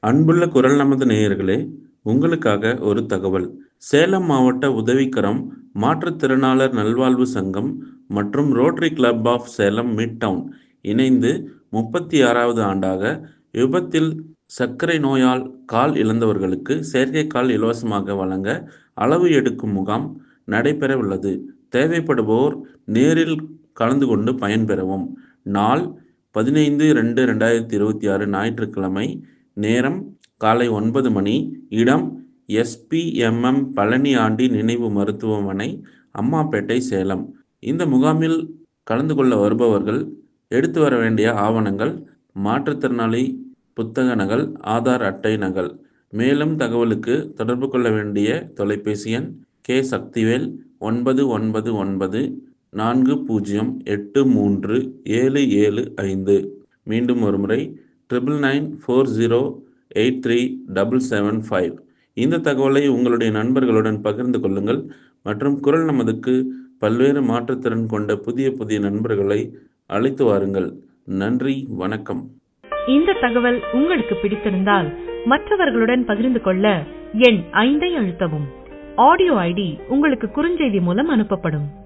அன்புள்ள குரல் நமது நேயர்களே உங்களுக்காக ஒரு தகவல் சேலம் மாவட்ட உதவிக்கரம் மாற்றுத்திறனாளர் நல்வாழ்வு சங்கம் மற்றும் rotary club of Salem midtown இணைந்து முப்பத்தி ஆறாவது ஆண்டாக விபத்தில் சர்க்கரை நோயால் கால் இழந்தவர்களுக்கு செயற்கை கால் இலவசமாக வழங்க அளவு எடுக்கும் முகாம் நடைபெற உள்ளது தேவைப்படுவோர் நேரில் கலந்து கொண்டு பயன்பெறவும் நாள் பதினைந்து ரெண்டு ரெண்டாயிரத்தி இருபத்தி ஆறு ஞாயிற்றுக்கிழமை நேரம் காலை ஒன்பது மணி இடம் எஸ்பிஎம்எம் பழனி ஆண்டி நினைவு மருத்துவமனை அம்மாப்பேட்டை சேலம் இந்த முகாமில் கலந்து கொள்ள வருபவர்கள் எடுத்து வர வேண்டிய ஆவணங்கள் மாற்றுத்திறனாளி புத்தக நகல் ஆதார் அட்டை நகல் மேலும் தகவலுக்கு தொடர்பு கொள்ள வேண்டிய தொலைபேசி எண் கே சக்திவேல் ஒன்பது ஒன்பது ஒன்பது நான்கு பூஜ்ஜியம் எட்டு மூன்று ஏழு ஏழு ஐந்து மீண்டும் ஒரு முறை triple nine four zero eight three double seven five இந்த தகவலை உங்களுடைய நண்பர்களுடன் பகிர்ந்து கொள்ளுங்கள் மற்றும் குரல் நமதுக்கு பல்வேறு மாற்றுத்திறன் கொண்ட புதிய புதிய நண்பர்களை அழைத்து வாருங்கள் நன்றி வணக்கம் இந்த தகவல் உங்களுக்கு பிடித்திருந்தால் மற்றவர்களுடன் பகிர்ந்து கொள்ள எண் ஐந்தை அழுத்தவும் ஆடியோ ஐடி உங்களுக்கு குறுஞ்செய்தி மூலம் அனுப்பப்படும்